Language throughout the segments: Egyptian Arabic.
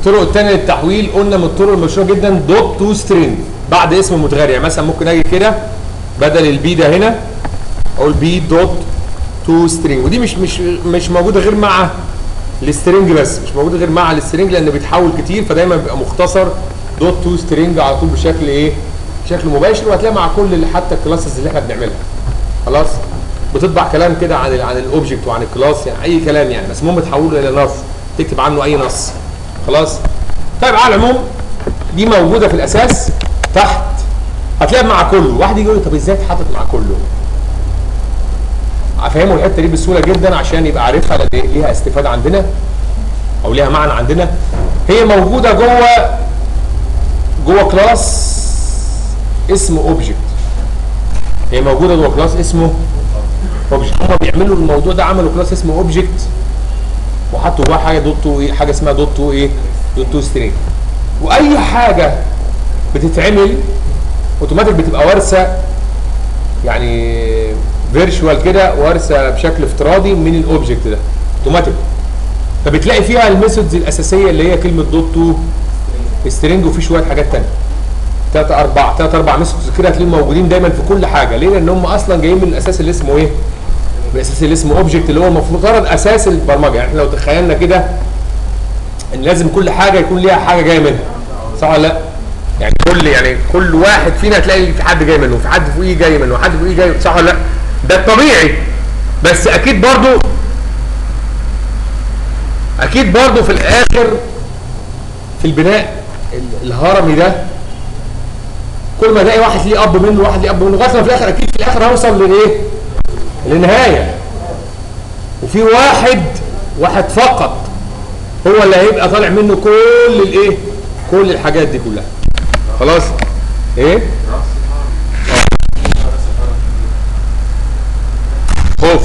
الطرق الثانيه للتحويل قلنا من الطرق المشهوره جدا دوت تو سترينج بعد اسم متغير يعني مثلا ممكن اجي كده بدل البي ده هنا اقول بي دوت تو سترينج ودي مش مش مش موجوده غير مع السترينج بس مش موجوده غير مع السترينج لان بيتحول كتير فدايما بيبقى مختصر دوت تو سترينج على طول بشكل ايه بشكل مباشر وهتلاقي مع كل اللي حتى الكلاسز اللي احنا بنعملها خلاص بتطبع كلام كده عن ال عن الاوبجكت وعن الكلاس يعني اي كلام يعني بس المهم تحوله الى نص تكتب عنه اي نص خلاص طيب على العموم دي موجوده في الاساس تحت هتلاقيها مع كله واحد يجي يقول لي طب ازاي اتحطت مع كله افهمه الحته دي بسهوله جدا عشان يبقى عارفها لان ليها استفاده عندنا او ليها معنى عندنا هي موجوده جوه جوه كلاس اسمه اوبجكت هي موجوده جوه كلاس اسمه اوبجكت هم بيعملوا الموضوع ده عملوا كلاس اسمه اوبجكت وحطوا جواه حاجه دوت تو ايه حاجه اسمها دوت تو ايه دوت تو سترينج واي حاجه بتتعمل اوتوماتيك بتبقى وارثه يعني فيرتشوال كده وارثه بشكل افتراضي من الاوبجكت ده اوتوماتيك فبتلاقي فيها الميثودز الاساسيه اللي هي كلمه دوت تو سترينج وفي شويه حاجات ثانيه ثلاثة أربع ثلاثة أربع ميثودز كده هتلاقيهم موجودين دايما في كل حاجة، ليه؟ لأن هم أصلا جايين من الأساس اللي اسمه إيه؟ من الأساس اللي اسمه أوبجكت اللي هو المفروض أساس البرمجة، يعني إحنا لو تخيلنا كده إن لازم كل حاجة يكون ليها حاجة جاية منها. صح ولا لا؟ يعني كل يعني كل واحد فينا هتلاقي في حد جاي منه، وفي حد فوقيه جاي منه، وحد فوقيه جاي صح ولا لا؟ ده الطبيعي. بس أكيد برضو أكيد برضو في الآخر في البناء الهرمي ده كل ما الاقي واحد ليه اب منه واحد ليه اب منه لغايه ما في الاخر اكيد في الاخر هوصل لايه؟ للنهايه وفي واحد واحد فقط هو اللي هيبقى طالع منه كل الايه؟ كل الحاجات دي كلها خلاص؟ ايه؟ خوف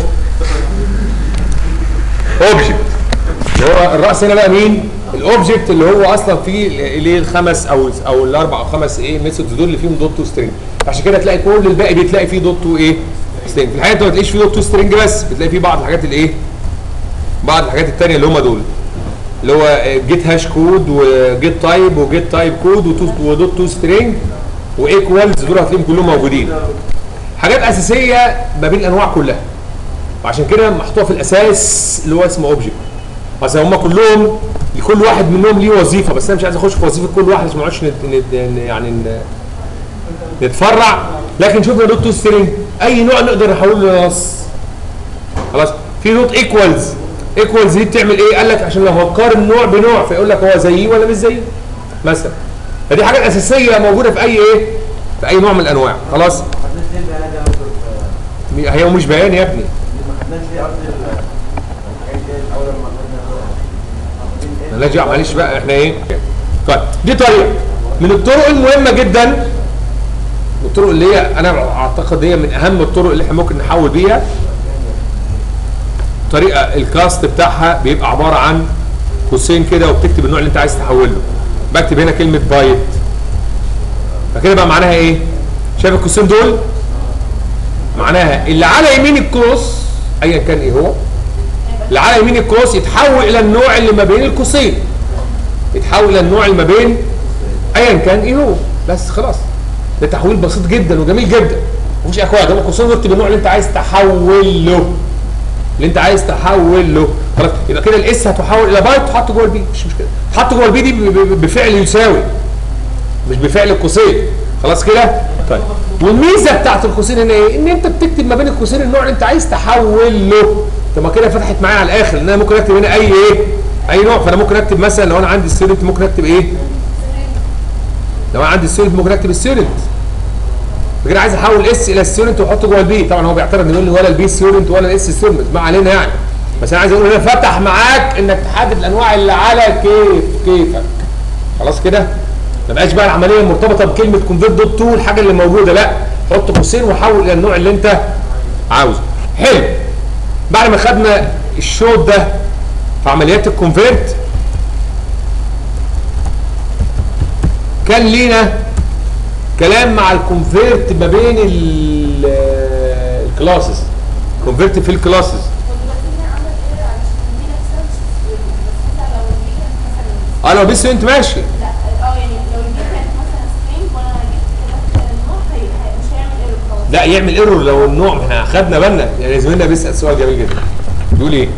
اوبجكت اللي هو الراس هنا بقى مين؟ الاوبجكت اللي هو اصلا فيه ليه الخمس او او الاربع او خمس ايه ميثودز دول اللي فيهم دوت تو سترينج عشان كده تلاقي كل الباقي بتلاقي فيه دوت تو ايه سترينج في الحقيقه انت ما تلاقيش فيه دوت تو سترينج بس بتلاقي فيه بعض الحاجات الايه بعض الحاجات الثانيه اللي هم دول اللي هو جيت هاش كود وجيت تايب وجيت تايب كود ودوت تو سترينج وايكوالز دول هتلاقيهم كلهم موجودين حاجات اساسيه ما بين الانواع كلها وعشان كده محطوطه في الاساس اللي هو اسمه اوبجكت مثلا هم كلهم كل واحد منهم ليه وظيفه بس انا مش عايز اخش في وظيفه كل واحد عشان ما نقعدش يعني نتفرع لكن شوف دوت تو سترينج اي نوع نقدر نحوله لنص خلاص في دوت ايكوالز ايكوالز دي بتعمل ايه؟ قال لك عشان لو هتقارن نوع بنوع فيقول لك هو زيه ولا مش زيه مثلا فدي حاجات اساسيه موجوده في اي ايه؟ في اي نوع من الانواع خلاص هي مش بيان يا ابني مالناش معلش بقى احنا ايه طيب دي طريقه من الطرق المهمه جدا الطرق اللي هي انا اعتقد هي من اهم الطرق اللي احنا ممكن نحول بيها طريقه الكاست بتاعها بيبقى عباره عن قوسين كده وبتكتب النوع اللي انت عايز تحوله بكتب هنا كلمه بايت فكده بقى معناها ايه شايف القوسين دول معناها اللي على يمين القوس ايا كان ايه هو اللي على يمين القوس يتحول الى النوع اللي ما بين القوسين يتحول الى النوع اللي ما بين ايا كان ايه هو بس خلاص ده تحويل بسيط جدا وجميل جدا مفيش اكواد هو القوسين واكتب النوع اللي انت عايز تحول له اللي انت عايز تحول له خلاص يبقى كده الاس هتحول الى بايت تحط جوه البي مش مشكله تحط جوه البي دي بفعل يساوي مش بفعل القوسين خلاص كده طيب والميزه بتاعت القوسين هنا ايه ان انت بتكتب ما بين القوسين النوع اللي انت عايز تحول له طب ما كده فتحت معايا على الاخر ان انا ممكن اكتب هنا اي ايه اي نوع فانا ممكن اكتب مثلا لو انا عندي ستودنت ممكن اكتب ايه لو انا عندي ستودنت ممكن اكتب ستودنت فكده عايز احول اس الى ستودنت واحطه جوه البي طبعا هو بيعترض يقول لي ولا البي ستودنت ولا الاس ستودنت ما علينا يعني بس انا عايز اقول هنا فتح معاك انك تحدد الانواع اللي على كيف كيفك خلاص كده ما بقاش بقى العمليه مرتبطه بكلمه كونفيرت دوت تو الحاجه اللي موجوده لا حط قوسين وحول الى النوع اللي انت عاوزه حلو بعد ما خدنا الشوط ده في عمليات الكونفيرت كان لينا كلام مع الكونفيرت ما بين الكلاسز كونفيرت في الكلاسز اه لو بي ستودنت ماشي لا اه يعني لو البيت كانت مثلا سترينج وانا جبت كده النوع هي هي- مش هيعمل ايرور خلاص لا يعمل ايرور لو النوع ما احنا خدنا بالنا يعني زميلنا بيسال سؤال جميل جدا بيقول ايه؟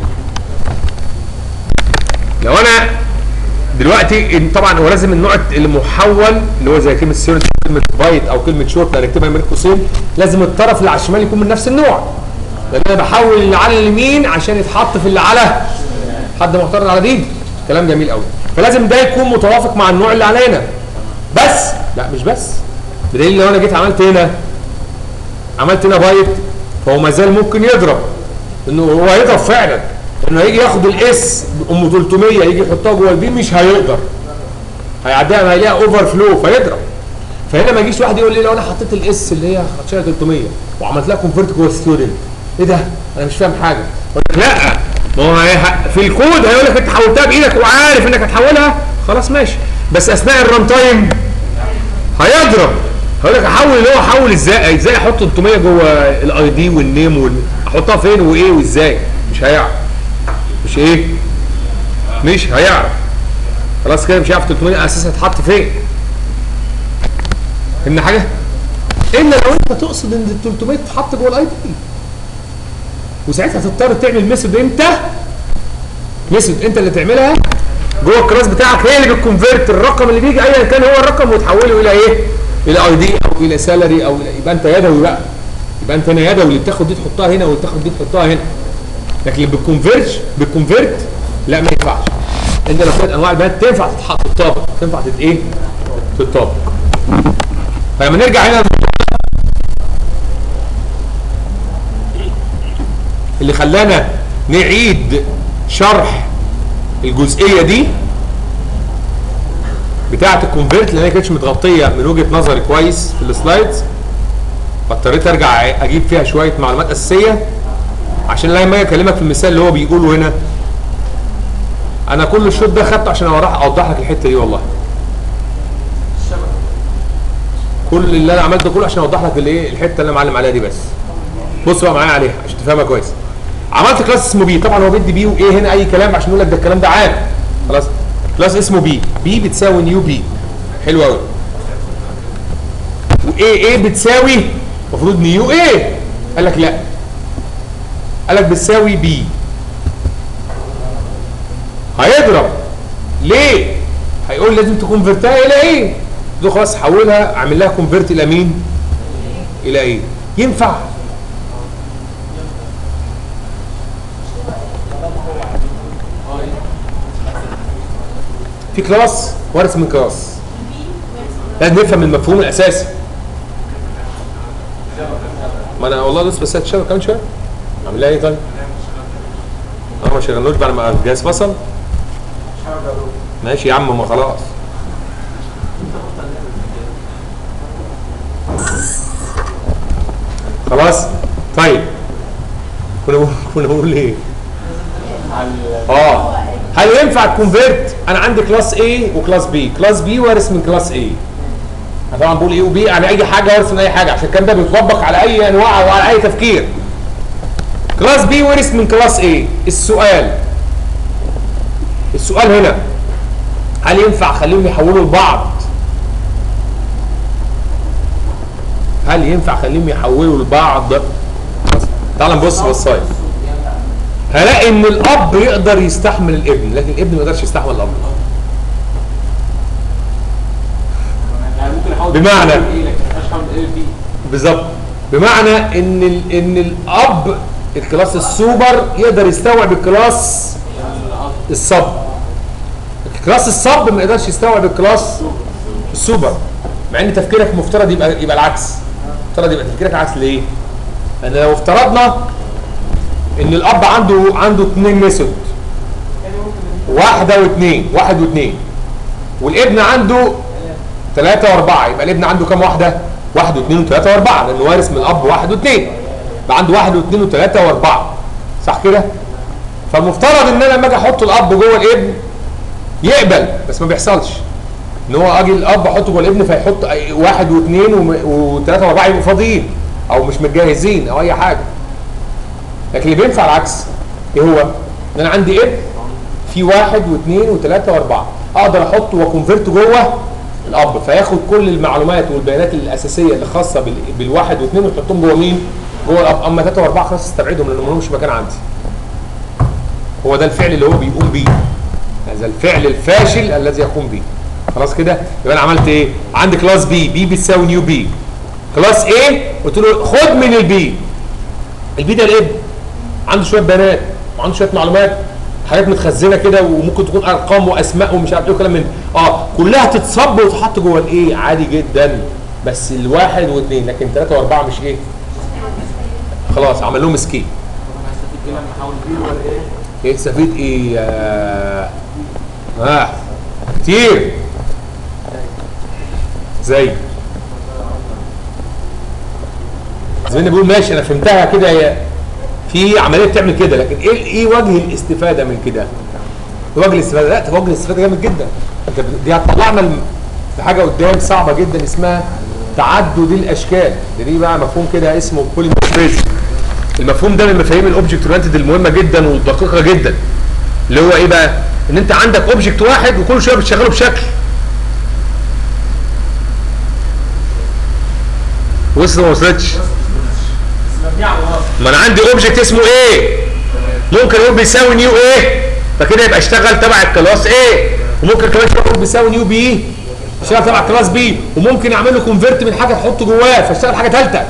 لو انا دلوقتي إن- طبعا هو لازم النوع المحول اللي هو زي كلمه سيرت كلمه بايت او كلمه شورت هنكتبها من قوسين لازم الطرف اللي على الشمال يكون من نفس النوع لان انا بحول اللي على اليمين عشان يتحط في اللي على حد معترض على دي كلام جميل قوي فلازم ده يكون متوافق مع النوع اللي علينا بس لا مش بس بدليل لو انا جيت عملت هنا عملت هنا بايت فهو ما زال ممكن يضرب انه هو هيضرب فعلا انه هيجي ياخد الاس ام 300 يجي يحطها جوه البي مش هيقدر هيعديها هيلاقيها اوفر فلو فيضرب فهنا ما يجيش واحد يقول لي لو انا حطيت الاس اللي هي خدشها 300 وعملت لها كونفرت جوه ستودنت ايه ده؟ انا مش فاهم حاجه اقول لك لا ما هو هي- في الكود هيقول لك انت حولتها بايدك وعارف انك هتحولها خلاص ماشي بس اثناء الران تايم هيضرب هقول لك احول اللي هو احول ازاي ازاي احط 300 جوه الاي دي والنيم وال... احطها فين وايه وازاي مش هيعرف مش ايه مش هيعرف خلاص كده مش هيعرف 300 اساسا تتحط فين ان حاجه الا لو انت تقصد ان ال 300 تتحط جوه الاي دي وساعتها تضطر تعمل ميثود امتى ميثود انت اللي تعملها جوه الكلاس بتاعك هي اللي بتكونفيرت الرقم اللي بيجي ايا كان هو الرقم وتحوله الى ايه؟ الى اي دي او الى سالري او إلى يبقى انت يدوي بقى يبقى انت هنا يدوي اللي بتاخد دي تحطها هنا واللي بتاخد دي تحطها هنا لكن اللي بتكونفيرج بتكونفيرت لا ما ينفعش انت لو كانت انواع البيانات تنفع تتحط تطابق تنفع تت ايه؟ تتطابق فلما نرجع هنا اللي خلانا نعيد شرح الجزئيه دي بتاعه الكونفيرت لان هي كانتش متغطيه من وجهه نظري كويس في السلايدز فاضطريت ارجع اجيب فيها شويه معلومات اساسيه عشان لما اجي اكلمك في المثال اللي هو بيقوله هنا انا كل الشوط ده خدته عشان اوضح اوضح لك الحته دي والله كل اللي انا عملته كله عشان اوضح لك الايه الحته اللي انا معلم عليها دي بس بص بقى معايا عليها عشان تفهمها كويس عملت كلاس اسمه بي طبعا هو بيدي بي وايه هنا اي كلام عشان يقول لك ده الكلام ده عام خلاص كلاس اسمه بي بي بتساوي نيو بي حلو قوي وايه ايه بتساوي المفروض نيو ايه قال لك لا قال لك بتساوي بي هيضرب ليه هيقول لازم تكونفرتها الى ايه ده خلاص حولها اعمل لها كونفرت الى مين الى ايه ينفع في كلاس وارث من كلاس لازم نفهم المفهوم الاساسي ما انا والله لسه بس هتشتغل كمان شويه اعمل لها ايه طيب؟ اه ما شغلناش بعد ما الجهاز فصل ماشي يا عم ما خلاص خلاص طيب كنا بقول- كنا بنقول ايه اه هل ينفع كونفيرت انا عندي كلاس A وكلاس B كلاس B وارث من كلاس A انا طبعا بقول A وB على اي حاجه وارث من اي حاجه عشان الكلام ده بيطبق على اي انواع وعلى اي تفكير كلاس B ورث من كلاس A السؤال السؤال هنا هل ينفع اخليهم يحولوا لبعض هل ينفع اخليهم يحولوا لبعض تعال نبص بصايه هلاقي ان الاب يقدر يستحمل الابن لكن الابن ما يقدرش يستحمل الاب يعني ممكن احاول بمعنى؟ ايه لكن ما ينفعش احاول ايه بي بالظبط بمعنى ان ال ان الاب الكلاس السوبر يقدر يستوعب الكلاس الصب الكلاس الصب ما يقدرش يستوعب الكلاس السوبر مع ان تفكيرك مفترض يبقى يبقى العكس مفترض يبقى تفكيرك العكس ليه؟ لان لو افترضنا ان الاب عنده عنده اثنين ميثود واحده واثنين واحد واثنين والابن عنده ثلاثة وأربعة يبقى الابن عنده كام واحدة؟ واحد واثنين وثلاثة وأربعة لأنه وارث من الأب واحد واثنين يبقى عنده واحد واثنين وثلاثة وأربعة صح كده؟ فالمفترض إن أنا لما أجي أحط الأب جوه الابن يقبل بس ما بيحصلش إن هو أجي الأب أحطه جوه الابن فيحط أي- واحد واثنين وم- وثلاثة وأربعة يبقوا فاضيين أو مش متجهزين أو أي حاجة لكن اللي بينفع العكس إيه هو؟ إن أنا عندي ابن في واحد واثنين وثلاثة وأربعة اقدر احطه واكونفرت جوه الاب فياخد كل المعلومات والبيانات الاساسيه اللي خاصه بال- بالواحد واثنين ويحطهم جوه مين؟ جوه الاب اما ثلاثه واربعه خلاص استبعدهم لان ما لهمش مكان عندي. هو ده الفعل اللي هو بيقوم بيه. هذا الفعل الفاشل الذي يقوم به. خلاص كده؟ يبقى انا عملت ايه؟ عندي كلاس بي بي بتساوي نيو بي. كلاس ايه؟ قلت له خد من البي. البي ده الاب عنده شويه بيانات وعنده شويه معلومات حاجات متخزنه كده وممكن تكون ارقام واسماء ومش عارف ايه وكلام من اه كلها تتصب وتتحط جوه الايه عادي جدا بس الواحد واثنين لكن ثلاثه واربعه مش ايه خلاص عمل لهم سكيب هستفيد ايه لما احول بيه ولا ايه؟ ايه استفيد ايه آه. اه كتير زي زميلنا بيقول ماشي انا فهمتها كده هي في عمليه بتعمل كده لكن ايه ايه وجه الاستفاده من كده؟ وجه الاستفاده لا ده وجه الاستفاده جامد جدا انت ب- دي هتطلعنا ل- لحاجه قدام صعبه جدا اسمها تعدد الاشكال ده دي بقى مفهوم كده اسمه بوليمورفيزم المفهوم ده من مفاهيم الاوبجكت اورينتد المهمه جدا والدقيقه جدا اللي هو ايه بقى؟ ان انت عندك اوبجكت واحد وكل شويه بتشغله بشكل وصل ما وصلتش؟ ما انا عندي اوبجكت اسمه ايه ممكن اقول بيساوي نيو ايه فكده يبقى اشتغل تبع الكلاس ايه وممكن كمان شويه اقول بيساوي نيو بي اشتغل تبع الكلاس بي وممكن اعمل له كونفرت من حاجه احطه جواه فاشتغل حاجه ثالثه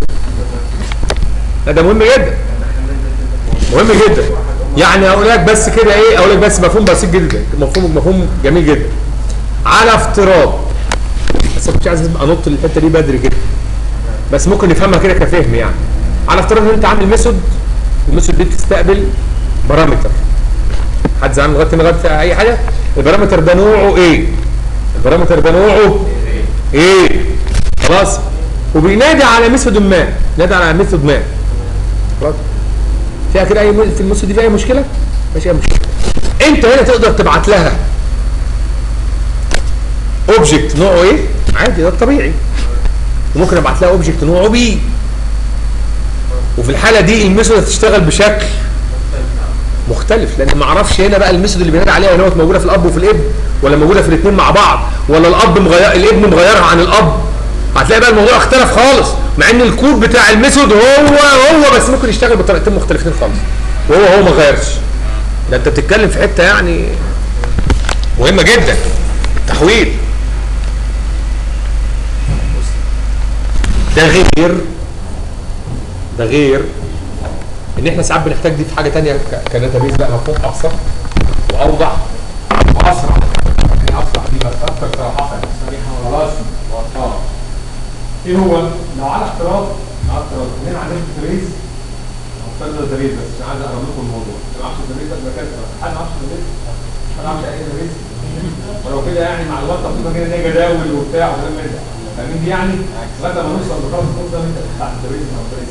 لا ده مهم جدا مهم جدا يعني اقول لك بس كده ايه اقول لك بس مفهوم بسيط جدا مفهوم مفهوم جميل جدا على افتراض بس أنا مش عايز ابقى انط الحته دي بدري كده بس ممكن نفهمها كده كفهم يعني على افتراض ان انت عامل ميثود الميثود دي بتستقبل بارامتر حد زعلان لغايه لغايه اي حاجه البارامتر ده نوعه ايه البارامتر ده نوعه ايه خلاص وبينادي على ميثود ما نادي على ميثود ما خلاص فيها كده اي م- في الميثود دي في اي مشكله مفيش اي مشكله انت هنا تقدر تبعت لها اوبجكت نوعه ايه عادي ده الطبيعي وممكن ابعت لها اوبجكت نوعه بي وفي الحاله دي الميثود هتشتغل بشكل مختلف لان ما اعرفش هنا بقى الميثود اللي بينادي عليها هنا هو موجوده في الاب وفي الابن ولا موجوده في الاثنين مع بعض ولا الاب مغير الابن مغيرها عن الاب هتلاقي بقى الموضوع اختلف خالص مع ان الكود بتاع الميثود هو هو بس ممكن يشتغل بطريقتين مختلفتين خالص وهو هو ما غيرش ده انت بتتكلم في حته يعني مهمه جدا تحويل ده غير ده غير ان احنا ساعات بنحتاج دي في حاجه ثانيه كداتابيز بقى مفهوم ابسط واوضح واسرع يعني اسرع دي بس اكتر صراحه خلاص اه ايه هو لو على افتراض على افتراض ان انا عندي داتابيز افترض داتابيز بس عشان عايز اقرب لكم الموضوع ما اعرفش داتابيز ده مكان حد ما يعرفش داتابيز ما اعرفش ايه داتابيز ولو كده يعني معلومات طبيعيه كده ان هي جداول وبتاع وكلام من ده فاهمين دي يعني لغايه ما نوصل لخلاص الكود ده انت بتاع الداتابيز او الداتابيز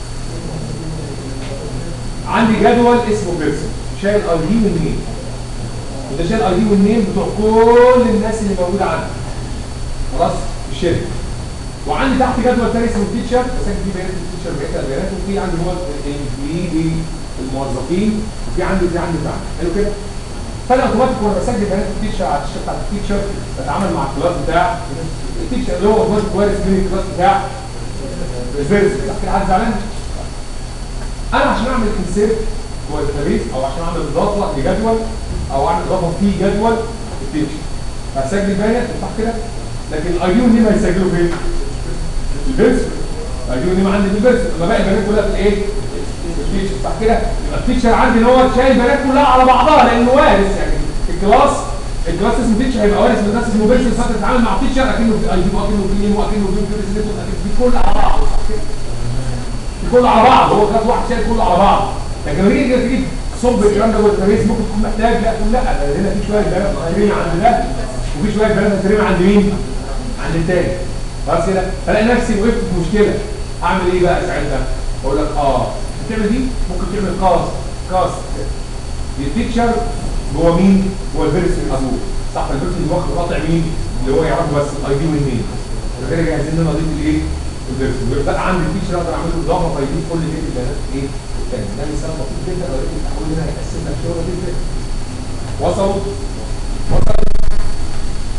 عندي جدول اسمه بيرسون شايل اي دي والنيم وده شايل اي دي والنيم بتوع كل الناس اللي موجوده عندي خلاص في الشركه وعندي تحت جدول تاني اسمه تيتشر بسجل فيه بيانات التيتشر بقيه البيانات وفي عندي هو الانجليزي الموظفين وفي عندي دي عندي بتاع حلو كده فانا اوتوماتيك وانا بسجل بيانات التيتشر على الشاشه بتاعت التيتشر بتعامل مع الكلاس بتاع التيتشر اللي هو اوتوماتيك وارث من الكلاس بتاع الفيرس صح كده حد زعلان؟ انا عشان اعمل انسيرت جوه الداتابيس او عشان اعمل اضافه لجدول او اعمل اضافه في جدول التيتشر هسجل بيانات صح كده لكن الاي دي والنيم هيسجلوا فين؟ البيرس الاي دي والنيم عندي في البيرس اما باقي البيانات كلها في الايه؟ في التيتشر صح كده؟ يبقى التيتشر عندي ان هو شايل البيانات كلها على بعضها لانه وارث يعني الكلاس الكلاس اسمه تيتشر هيبقى وارث من الناس اسمه بيرس فانت تتعامل مع التيتشر اكنه في اي دي واكنه في نيم واكنه في بيرس اكنه في كل على بعض صح كده؟ كله على بعض هو كلاس واحد شايل كله على بعض لكن لما تيجي تيجي تصب الكلام ده جوه الداتابيس ممكن تكون محتاج لا تقول لا ده هنا في شويه بيانات مترمين عند ده وفي شويه بيانات مترمين عند مين؟ عند التاني خلاص كده فلاقي نفسي وقفت في مشكله اعمل ايه بقى ساعتها؟ اقول لك اه تعمل دي ممكن تعمل كاست كاست للتيتشر جوه مين؟ جوه الفيرس الابوه صح الفيرس اللي واخد قاطع مين؟ اللي هو يعرفه بس الاي دي والنيم فكده جاهزين ان انا اضيف الايه؟ الفيرس ويبقى عندي التيتشر اقدر اعمل له اضافه فيضيف كل دي البيانات ايه؟ الثاني ده مثال بسيط جدا لو لقيت التحويل هنا هيقسم لك شغل جدا وصلوا وصلوا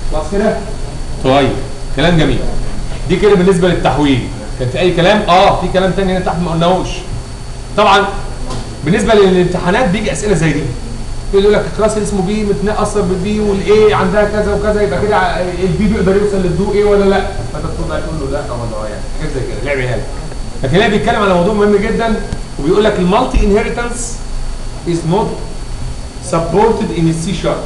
خلاص كده طيب كلام جميل دي كده بالنسبه للتحويل كان في اي كلام اه في كلام تاني هنا تحت ما قلناهوش طبعا بالنسبه للامتحانات بيجي اسئله زي دي يقول لك الكلاس اللي اسمه بي متنقص بالبي والاي عندها كذا وكذا يبقى كده البي بيقدر يوصل للدو ايه ولا لا فانت تقول بقى تقول له لا او ولا اه يعني حاجات زي كده لعب عيال لكن هنا بيتكلم على موضوع مهم جدا وبيقول لك المالتي انهيرتنس is not supported in C sharp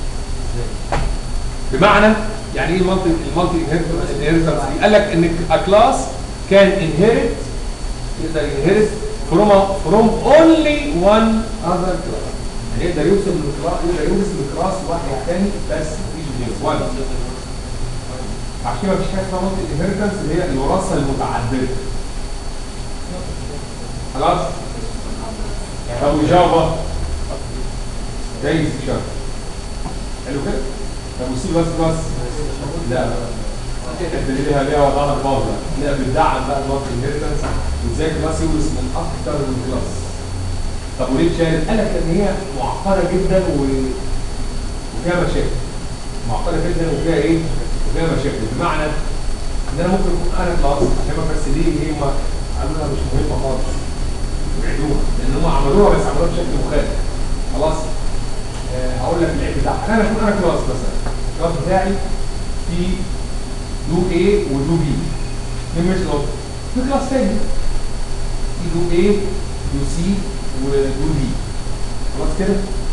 بمعنى يعني ايه المالتي المالتي انهيرتنس دي قال لك ان a class can inherit يقدر inherit from a, from only one other class يعني يقدر يوصل من كلاس يقدر يورث من كلاس واحد تاني بس مفيش غيره وان عشان كده مفيش حاجه اسمها مالتي انهيرتنس اللي هي الوراثه المتعدده خلاص طب وجافا زي سي شارب حلو كده طب وسي بس بس لا اللي ليها ليها وضعنا باظ لا بتدعم بقى المالتي انهيرتنس وازاي كلاس يورث من اكتر من كلاس طب وليه اتشالت؟ قال لك ان هي معقده جدا و... وفيها مشاكل معقده جدا وفيها ايه؟ وفيها مشاكل بمعنى ان انا ممكن اكون انا كلاس عشان بس ليه هي ما قالوا لها مش مهمه خالص بعدوها لان هم عملوها بس عملوها بشكل مخالف خلاص آه هقول لك العيب بتاعها انا اكون انا كلاس مثلا الكلاس بتاعي في دو A ودو B اثنين مش لوت في كلاس تاني في دو A دو C ودو D خلاص كده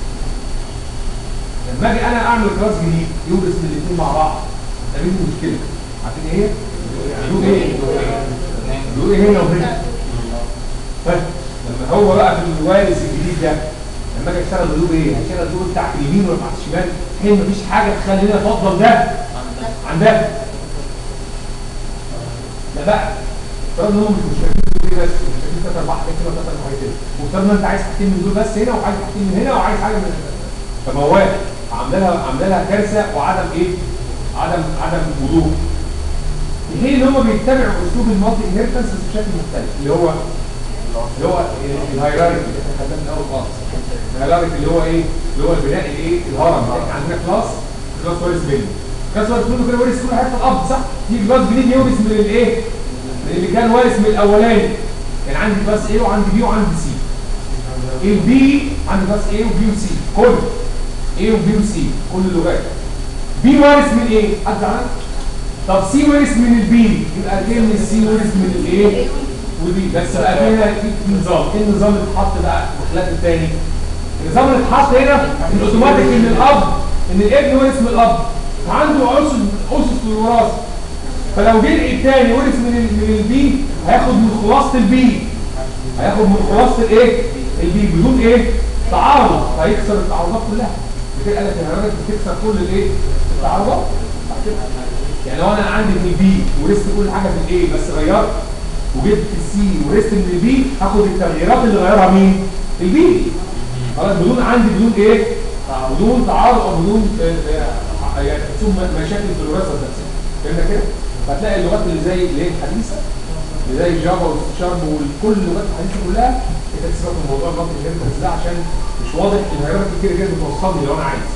لما اجي انا اعمل كلاس جديد يورث من الاثنين مع بعض ده مين المشكله عارفين ايه دو ايه دو ايه هنا وهنا طيب لما هو بقى في الوارث الجديد ده لما اجي اشتغل بدو ايه هشتغل دو بتاعت اليمين ولا بتاعت الشمال هي مفيش حاجه تخليني افضل ده عن ده لا بقى افترض ان هم مش مشتركين في دول بس مشتركين في اربع حاجات كده وثلاث حاجات كده وافترض ان انت عايز حاجتين من دول بس هنا وعايز حاجتين من هنا وعايز حاجه من هنا فموال عامله لها عامله لها كارثه وعدم ايه؟ عدم عدم وضوح. في حين ان هم بيتبعوا اسلوب المالتي انهيرتنس بشكل مختلف اللي هو اللي هو الهيراركي اللي احنا خدناه من الاول خالص. الهيراركي اللي هو ايه؟ اللي هو البناء الايه؟ الهرم احنا عندنا كلاس كلاس وارث منه. كلاس وارث منه كده وارث كل حاجه في الاب صح؟ في كلاس جديد يورث من الايه؟ من اللي كان وارث من الاولاني. كان عندي كلاس ايه وعندي بي وعندي سي. البي عندي كلاس ايه وبي وسي كله A وB وسي كل اللغات B وارث من A حد عارف طب C وارث من البي يبقى كلمة السي وارث من الايه والبي بس بقى في هنا في نظام ايه النظام اللي اتحط بقى بخلاف الثاني النظام اللي اتحط هنا الاوتوماتيك ان الاب ان الابن وارث من الاب عنده اسس اسس للوراثه فلو جه الثاني ورث من ال من البي هياخد من خلاصه البي هياخد من خلاصه الايه البي بدون ايه تعارض هيكسر التعارضات كلها كده قال لك الهرمونات بتكسر كل الايه التعارضات يعني لو انا عندي في البي ورثت كل حاجه في الايه بس غيرت وجبت في السي ورثت من البي هاخد التغييرات اللي غيرها مين البي خلاص بدون عندي بدون ايه بدون تعارض او بدون آه، آه، يعني ثم مشاكل في الوراثه نفسها فهمنا كده فتلاقي اللغات اللي زي اللي هي الحديثه اللي زي جافا والشارب وكل اللغات الحديثه كلها انت تسيبك من موضوع النقل الهيرتنس ده عشان مش واضح الهيراركي كتير جدا بتوصلني لو انا عايز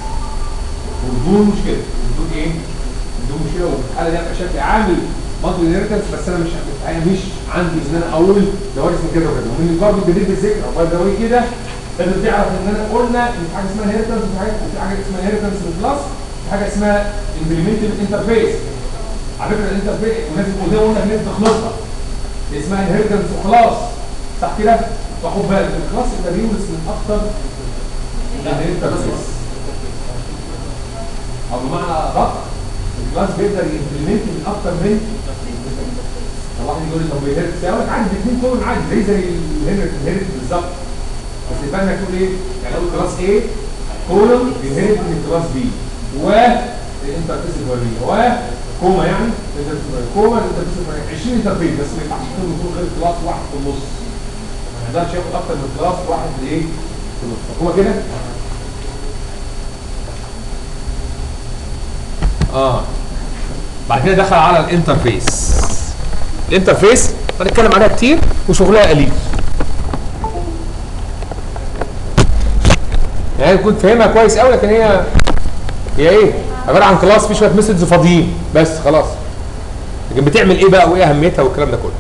وبدون مشكله بدون ايه؟ بدون مشكله والحاله دي ابقى شكلي عامل مالتي انهيرتنس بس انا مش انا مش عندي ان انا اقول ده وارث من كده وكده ومن برضه جديد بالذكر او باي ذا واي كده لازم تعرف ان انا قلنا ان في حاجه اسمها انهيرتنس وفي حاجه في حاجه اسمها انهيرتنس بالبلس في حاجه اسمها امبلمنتد انترفيس على فكره الانترفيس ولازم وده قلنا ان انت تخلطها اسمها انهيرتنس وخلاص صح كده؟ فخد بالك الكلاس ده بيورث من اكتر من الانترفيس او بمعنى ادق الكلاس بيقدر يمبلمنت من اكتر من طب واحد يقول لي طب الهيرتس يقول لك عندي الاثنين كلهم عادي زي زي الهيرت الهيرت بالظبط بس يبقى انك تقول ايه؟ يعني اقول كلاس A كولوم بينهرت من كلاس B و الانترفيس الفوريه و كوما يعني كوما الانترفيس الفوريه 20 انترفيس بس ما ينفعش يكون يكون غير كلاس واحد في النص ما يقدرش ياخد اكتر من كلاس واحد في الايه؟ في النص هو كده؟ اه بعد كده دخل على الانترفيس الانترفيس هنتكلم عليها كتير وشغلها قليل يعني كنت فاهمها كويس قوي لكن هي هي ايه عباره عن كلاس فيه شويه ميثودز فاضيين بس خلاص لكن بتعمل ايه بقى وايه اهميتها والكلام ده كله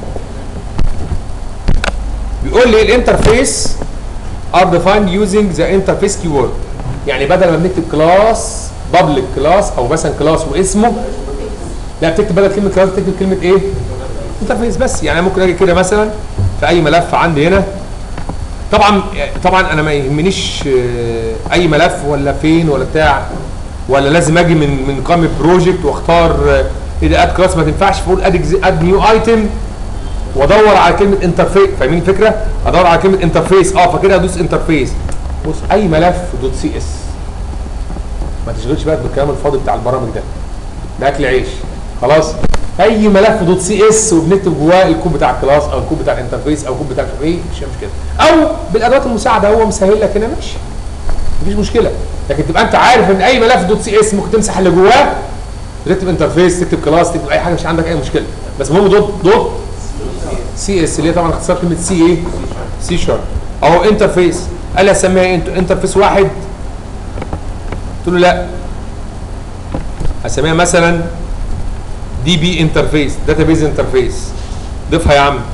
بيقول لي الانترفيس are defined using the interface keyword يعني بدل ما بنكتب كلاس بابليك كلاس او مثلا كلاس واسمه لا بتكتب بدل كلمه كلاس بتكتب كلمه ايه انترفيس بس يعني أنا ممكن اجي كده مثلا في اي ملف عندي هنا طبعا طبعا انا ما يهمنيش آه، اي ملف ولا فين ولا بتاع ولا لازم اجي من من قائمه بروجكت واختار آه، ايه ده اد كلاس ما تنفعش فاقول اد اد نيو ايتم وادور على كلمه انترفيس فاهمين الفكره؟ ادور على كلمه انترفيس اه فكده ادوس انترفيس بص اي ملف دوت سي اس ما تشغلش بالك بالكلام الفاضي بتاع البرامج ده ده اكل عيش خلاص اي ملف دوت سي اس وبنكتب جواه الكود بتاع الكلاس او الكود بتاع الانترفيس او الكود بتاع مش عارف ايه مش مش كده او بالادوات المساعده هو مسهل لك هنا ماشي مفيش مشكله لكن تبقى انت عارف ان اي ملف دوت سي اس ممكن تمسح اللي جواه تكتب انترفيس تكتب كلاس تكتب اي حاجه مش عندك اي مشكله بس المهم دوت دوت سي اس اللي هي طبعا اختصار كلمه سي ايه سي شارب اهو انترفيس قال لي اسميها ايه انت- انترفيس واحد قلت له لا اسميها مثلا دي بي انترفيس داتابيز انترفيس ضيفها يا عم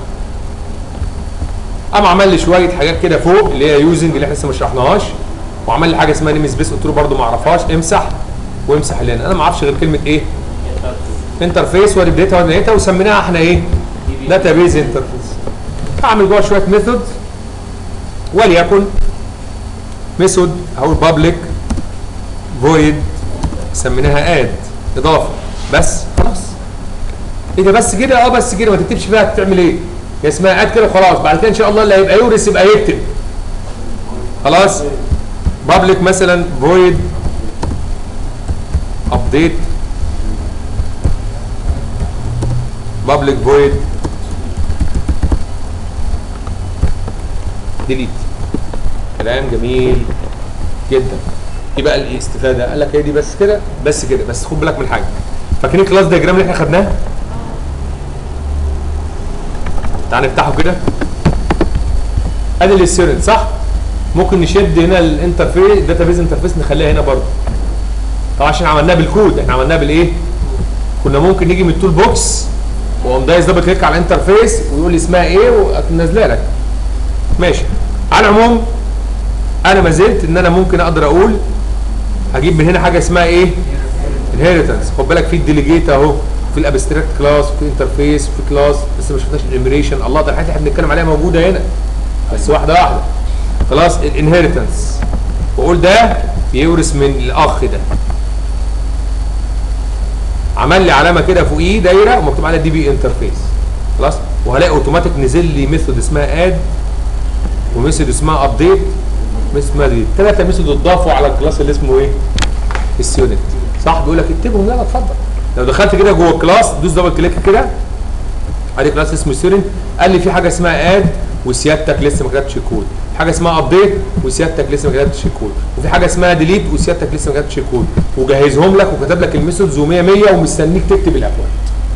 قام عمل لي شويه حاجات كده فوق اللي هي يوزنج اللي احنا لسه ما شرحناهاش وعمل لي حاجه اسمها نيم سبيس قلت له برده ما اعرفهاش امسح وامسح اللي هنا انا ما اعرفش غير كلمه ايه انترفيس وادي بدايتها وادي نهايتها وسميناها احنا ايه داتابيز انترفيس هعمل جوه شويه ميثود وليكن ميثود هقول بابليك فويد سميناها اد اضافه بس خلاص ايه ده بس كده اه بس كده ما تكتبش فيها بتعمل ايه هي اسمها اد كده خلاص بعد كده ان شاء الله اللي هيبقى يورث يبقى يكتب خلاص بابليك مثلا فويد ابديت بابليك فويد ديليت كلام جميل جدا ايه بقى الاستفاده قال لك هي دي بس كده بس كده بس خد بالك من حاجه فاكرين الكلاس دياجرام اللي احنا خدناه تعال نفتحه كده ادي الستودنت صح ممكن نشد هنا الانترفيس داتابيز انترفيس نخليها هنا برضه طبعا عشان عملناها بالكود احنا عملناها بالايه كنا ممكن نيجي من التول بوكس واقوم دايس دبل كليك على الانترفيس ويقول لي اسمها ايه ونازله لك ماشي على العموم انا ما زلت ان انا ممكن اقدر اقول هجيب من هنا حاجه اسمها ايه انهيرتنس خد بالك في الديليجيت اهو في الابستراكت كلاس وفي انترفيس وفي كلاس بس ما شفناش الانيميريشن الله ده الحاجات اللي احنا بنتكلم عليها موجوده هنا بس واحده واحده خلاص الانهيرتنس واقول ده بيورث من الاخ ده عمل لي علامه كده فوقيه دايره ومكتوب عليها دي بي انترفيس خلاص وهلاقي اوتوماتيك نزل لي ميثود اسمها اد وميثود اسمها ابديت ميثود اسمها دي ثلاثه ميثود اتضافوا على الكلاس اللي اسمه ايه السيونت صح بيقول لك اكتبهم يلا اتفضل لو دخلت كده جوه الكلاس دوس دبل كليك كده ادي كلاس اسمه ستودنت قال لي في حاجه اسمها اد وسيادتك لسه ما كتبتش الكود حاجه اسمها ابديت وسيادتك لسه ما كتبتش الكود وفي حاجه اسمها ديليت وسيادتك لسه ما كتبتش الكود وجهزهم لك وكتب لك الميثودز و100 100 ومستنيك تكتب الاكواد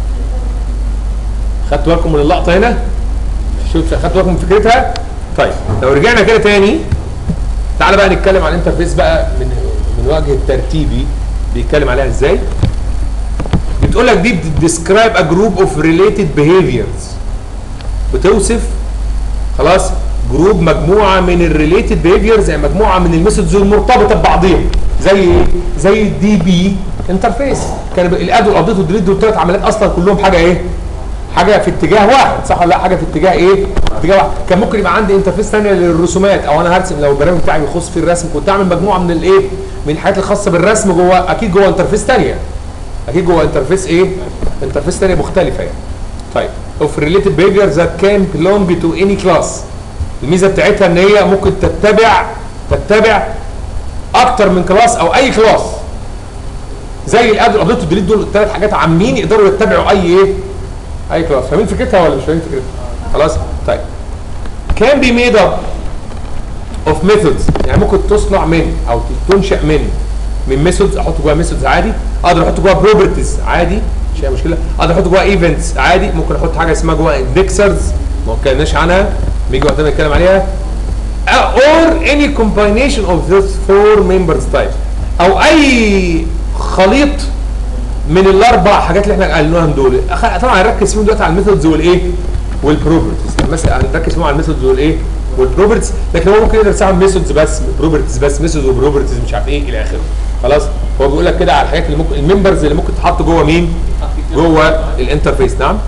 خدتوا بالكم من اللقطه هنا شوف خدتوا بالكم من فكرتها طيب لو رجعنا كده تاني تعالى بقى نتكلم عن الانترفيس بقى من من وجه الترتيبي بيتكلم عليها ازاي بتقول لك دي describe a group of related behaviors بتوصف خلاص جروب مجموعه من الريليتد بيهيفيرز يعني مجموعه من الميثودز المرتبطه ببعضيها زي ايه؟ زي الدي بي انترفيس كان الاد والابديت والديليت دول ثلاث عمليات اصلا كلهم حاجه ايه؟ حاجه في اتجاه واحد صح ولا لا حاجه في اتجاه ايه؟ اتجاه واحد كان ممكن يبقى عندي انترفيس ثانيه للرسومات او انا هرسم لو البرنامج بتاعي بيخص في الرسم كنت اعمل مجموعه من الايه؟ من الحاجات الخاصه بالرسم جوه اكيد جوه انترفيس ثانيه اكيد جوه انترفيس ايه؟ انترفيس ثانيه مختلفه يعني. طيب of related behavior that can belong to any class الميزه بتاعتها ان هي ممكن تتبع تتبع اكتر من كلاس او اي كلاس زي الاد والابديت والديليت دول الثلاث حاجات عامين يقدروا يتبعوا اي ايه اي كلاس فاهمين فكرتها ولا مش فاهمين فكرتها خلاص طيب can be made up of methods يعني ممكن تصنع من او تنشا من من ميثودز احط جواها ميثودز عادي اقدر احط جواها بروبرتيز عادي مش اي مشكله اقدر احط جواها ايفنتس عادي ممكن احط حاجه اسمها جواها اندكسرز ما اتكلمناش عنها بيجي وقتنا نتكلم عليها or any combination of those four members types او اي خليط من الاربع حاجات اللي احنا قلناهم دول أخ- طبعا هنركز فيهم دلوقتي على الميثودز والايه والبروبرتيز مثلا هنركز فيهم على الميثودز والايه والبروبرتيز لكن هو ممكن يقدر يستعمل ميثودز بس بروبرتيز بس ميثودز وبروبرتيز مش عارف ايه الى اخره خلاص هو بيقول لك كده على الحاجات اللي ممكن الممبرز اللي ممكن تحط جوه مين جوه الانترفيس نعم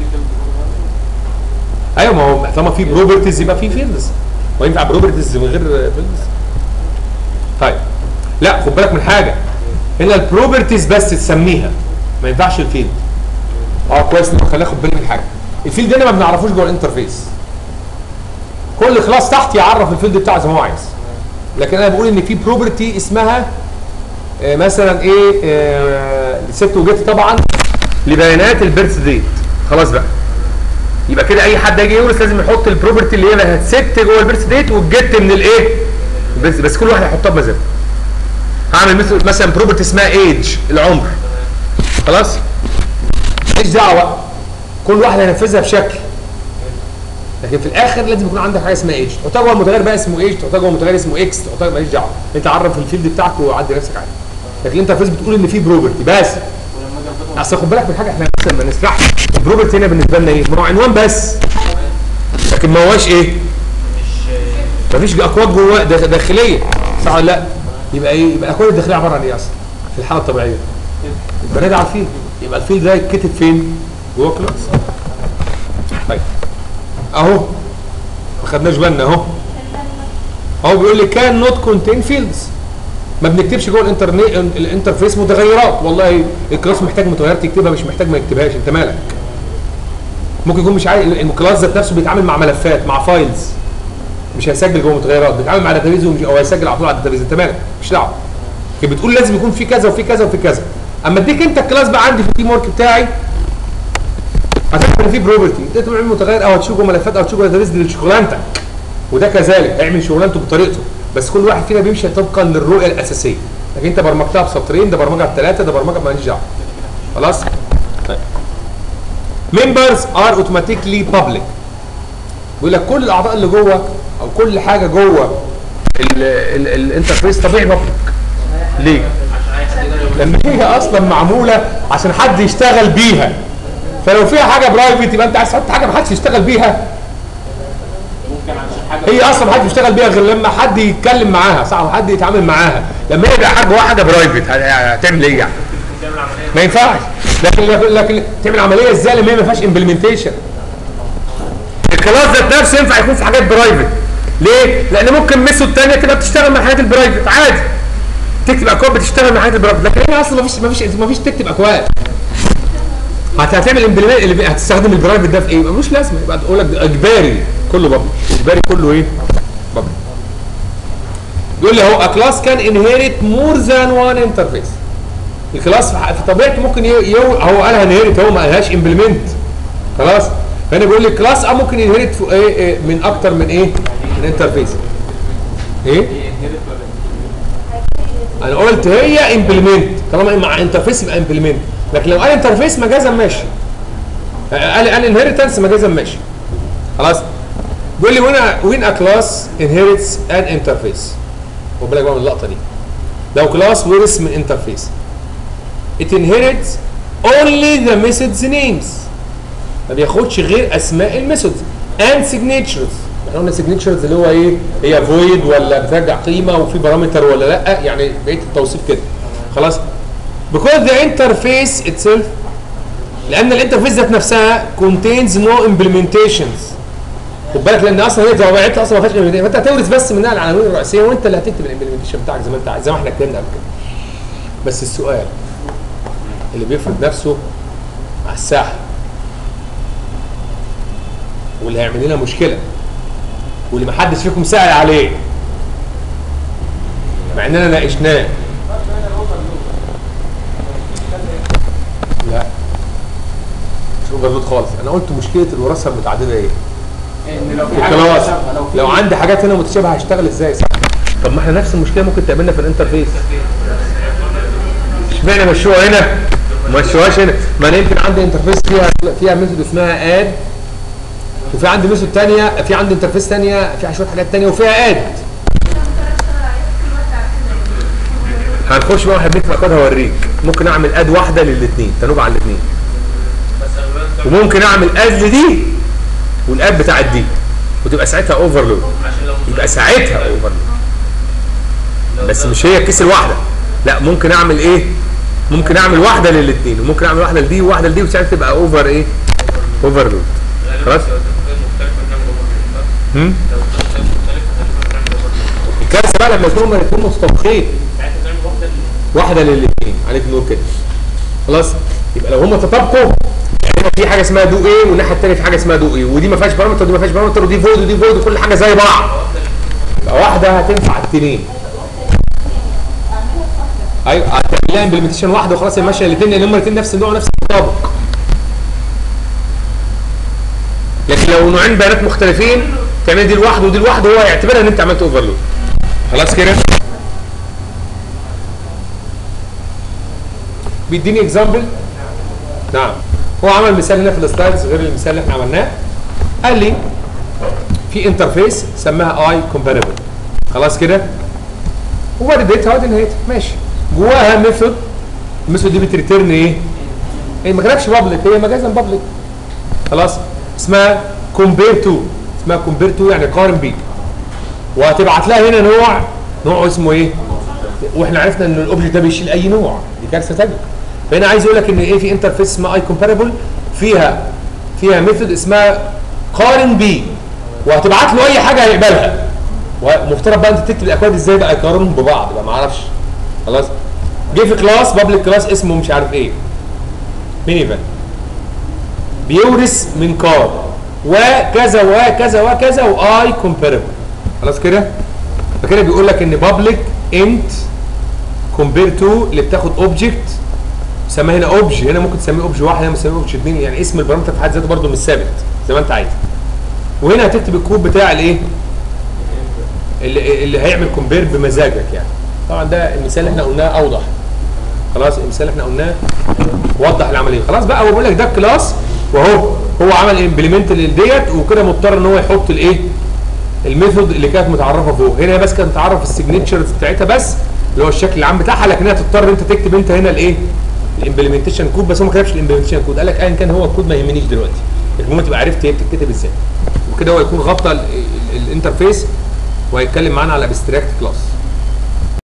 ايوه ما هو طالما في بروبرتيز يبقى في فيلدز وينفع بروبرتيز من غير فيلدز طيب لا خد بالك من حاجه هنا البروبرتيز بس تسميها ما ينفعش الفيلد اه كويس نبقى خلينا ناخد بالي من حاجه الفيلد هنا ما بنعرفوش جوه الانترفيس كل كلاس تحت يعرف الفيلد بتاعه زي ما هو عايز لكن انا بقول ان في بروبرتي اسمها آه، مثلا ايه آه، ست وجيت طبعا لبيانات البيرث ديت خلاص بقى يبقى كده اي حد هيجي يورث لازم يحط البروبرتي اللي هي هتست جوه البيرث ديت والجيت من الايه البيرث بس كل واحد هيحطها بمزاجه هعمل مثل مثلا بروبرتي اسمها ايج العمر خلاص ماليش دعوه بقى. كل واحد هينفذها بشكل لكن في الاخر لازم يكون عندك حاجه اسمها ايج تحطها جوه المتغير بقى اسمه ايج تحطها جوه المتغير اسمه اكس تحطها ماليش دعوه انت عرف الفيلد بتاعك وعدي نفسك عادي لكن انت فاز بتقول ان في بروبرتي بس ولما اجي اضيفها اصل خد بالك من حاجه احنا مثلا ما نسرحش البروبرتي هنا بالنسبه لنا ايه؟ ما هو عنوان بس لكن ما هوش ايه؟ مش مفيش اكواد جوه داخ- داخليه صح ولا لا؟ يبقى ايه؟ يبقى الاكواد الداخليه عباره عن ايه اصلا؟ في الحاله الطبيعيه البنات عارفين يبقى الفيل ده يتكتب فين؟ جوه كلاس طيب اهو ما خدناش بالنا اهو اهو بيقول لي كان نوت كونتين فيلدز ما بنكتبش جوه الانترنت الانترفيس متغيرات والله الكلاس محتاج متغيرات تكتبها مش محتاج ما يكتبهاش انت مالك ممكن يكون مش عايز الكلاس ذات نفسه بيتعامل مع ملفات مع فايلز مش هيسجل جوه متغيرات بيتعامل مع داتابيز ومش او هيسجل على طول على الداتابيز انت مالك مش دعوه لكن بتقول لازم يكون في كذا وفي كذا وفي كذا اما اديك انت الكلاس بقى عندي في التيم ورك بتاعي هتعمل ان في بروبرتي انت تعمل متغير او هتشوف جوه ملفات او تشوف جوه داتابيز دي شغلانتك وده كذلك هيعمل شغلانته بطريقته بس كل واحد فينا بيمشي طبقا للرؤيه الاساسيه لكن انت برمجتها بسطرين ده برمجها بثلاثه ده برمجها ماليش دعوه خلاص طيب members are automatically public بيقول لك كل الاعضاء اللي جوه او كل حاجه جوه ال- ال- الانترفيس طبيعي بابليك ليه؟ لان هي اصلا معموله عشان حد يشتغل بيها فلو فيها حاجه برايفت يبقى انت عايز تحط حاجه ما حدش يشتغل بيها ممكن عشان حاجه هي اصلا ما حدش بيشتغل بيها غير لما حد يتكلم معاها صح وحد يتعامل معاها لما يبقى حاجه جواها حاجه برايفت هتعمل ايه يعني؟ تعمل عمليه ما ينفعش لكن لكن تعمل عمليه ازاي لما هي ما فيهاش امبلمنتيشن الكلاس ذات نفسه ينفع يكون في حاجات برايفت ليه؟ لان ممكن ميثود ثانيه تبقى بتشتغل مع الحاجات البرايفت عادي تكتب اكواد بتشتغل مع الحاجات البرايفت لكن هي اصلا ما فيش ما فيش ما فيش تكتب اكواد هت- هتعمل امبلمنت اللي بي- هتستخدم البرايفت ده في ايه؟ ملوش لازمه يبقى تقول لك ده اجباري كله بابل اجباري كله ايه؟ بابل بيقول لي اهو a class can inherit more than one interface الكلاس في ح- في طبيعته ممكن يو يو هو قالها انهيرت هو ما قالهاش امبلمنت خلاص فانا بيقول لي كلاس اه ممكن ينهرت فوق ايه, إيه من اكتر من ايه من انترفيس ايه هي انهيرت ولا انا قلت هي امبلمنت طالما مع انترفيس يبقى امبلمنت لكن لو قال انترفيس مجازا ماشي قال قال انهيرتنس مجازا ماشي خلاص بيقول لي هنا وين ا كلاس انهيرتس ان انترفيس خد بالك بقى من اللقطه دي لو كلاس ورث من انترفيس it inherits only the methods names ما بياخدش غير اسماء الميثودز and signatures احنا قلنا signatures اللي هو ايه هي void ولا بترجع قيمه وفي بارامتر ولا لا يعني بقيه التوصيف كده خلاص because the interface itself لان الانترفيس ذات نفسها contains no implementations خد بالك لان اصلا هي زي ما قلت اصلا ما فيهاش implementation. فانت هتورث بس منها العناوين الرئيسيه وانت اللي هتكتب الامبلمنتيشن بتاعك زي ما انت عايز زي ما احنا اتكلمنا قبل كده بس السؤال اللي بيفرض نفسه على الساحه واللي هيعمل لنا مشكله واللي محدش فيكم سأل عليه مع اننا ناقشناه لا مش اوفرلود خالص انا قلت مشكله الوراثه المتعدده ايه ان لو في حاجه الكلاس متشابهة، لو في لو عندي حاجات هنا متشابهه هشتغل ازاي صح طب ما احنا نفس المشكله ممكن تقابلنا في الانترفيس اشمعنى مشوها هنا ما مشوهاش هنا ما انا يمكن عندي انترفيس فيها فيها ميثود اسمها اد وفي عندي ميثود ثانيه في عندي انترفيس ثانيه فيها شويه حاجات ثانيه وفيها اد هنخش بقى واحد بنكتب اكواد هوريك ممكن اعمل اد واحده للاثنين تنوب على الاثنين بس انا بقى- وممكن اعمل اد لدي والاد بتاعت دي وتبقى ساعتها اوفرلود عشان لو يبقى ساعتها اوفرلود لو بس ده- مش هي الكيس الواحده لا ممكن اعمل ايه ممكن اعمل واحده للاثنين وممكن اعمل واحده لدي وواحده لدي وساعتها تبقى اوفر ايه اوفرلود غالباً خلاص. لو التفكير مختلف هنعمل overload، صح؟ هم؟ لو التفكير مختلف غالباً هنعمل overload. الكارثه بقى لما يكونوا الاثنين متطابقين ساعتها نعمل واحده واحده للاثنين عليك نقول كده خلاص يبقى لو هم تطابقوا يعني هنا في حاجه اسمها دو ايه والناحيه الثانيه في حاجه اسمها دو ايه ودي ما فيهاش بارامتر ودي ما فيهاش بارامتر ودي فويد ودي فويد وكل حاجه زي بعض يبقى واحده هتنفع الاثنين ايوه هتعمل لها امبلمنتيشن واحده وخلاص هي ماشيه الاثنين لان هم الاثنين نفس النوع ونفس التطابق لكن لو نوعين بيانات مختلفين تعمل دي لوحده ودي لوحده هو هيعتبرها ان انت عملت اوفرلود خلاص كده بيديني اكزامبل نعم هو عمل مثال هنا في السلايدز غير المثال اللي احنا عملناه قال لي في انترفيس سماها اي كومباريبل خلاص كده وفاليديتها وادي نهايتها ماشي جواها ميثود الميثود دي بتريتيرن ايه؟ هي ما كانتش بابليك هي مجازا بابليك خلاص اسمها كومبير تو اسمها كومبير تو يعني قارن بيه وهتبعت لها هنا نوع نوع اسمه ايه؟ واحنا عرفنا ان الاوبجكت ده بيشيل اي نوع دي كارثه ثانيه فهنا عايز يقول لك ان ايه في انترفيس اسمها اي كومباريبل فيها فيها ميثود اسمها قارن بيه وهتبعت له اي حاجه هيقبلها ومفترض بقى انت تكتب الاكواد ازاي بقى يقارنهم ببعض بقى ما اعرفش خلاص جه في كلاس بابليك كلاس اسمه مش عارف ايه ميني فان بيورث من كار وكذا وكذا وكذا واي كومباريبل خلاص كده فكده بيقول لك ان بابليك انت كومبير تو اللي بتاخد اوبجكت سماه هنا اوبج هنا ممكن تسميه اوبج واحد هنا تسميه اوبج اثنين يعني اسم البارامتر في حد ذاته برضه مش ثابت زي ما انت عايز وهنا هتكتب الكود بتاع الايه اللي, اللي هيعمل كومبير بمزاجك يعني طبعا ده المثال اللي احنا قلناه اوضح خلاص المثال اللي احنا قلناه وضح العمليه خلاص بقى هو بيقول لك ده الكلاس وهو هو عمل امبلمنت ديت وكده مضطر ان هو يحط الايه الميثود اللي كانت متعرفه فوق هنا بس كانت متعرف السيجنتشر بتاعتها بس اللي هو الشكل العام بتاعها لكن هي تضطر انت تكتب انت هنا الايه الامبلمنتيشن كود بس هو ما كتبش الامبلمنتيشن كود قال لك ايا كان هو الكود ما يهمنيش دلوقتي المهم تبقى عرفت هي بتتكتب ازاي وكده هو يكون غطى ال- ال- الانترفيس وهيتكلم معانا على ابستراكت كلاس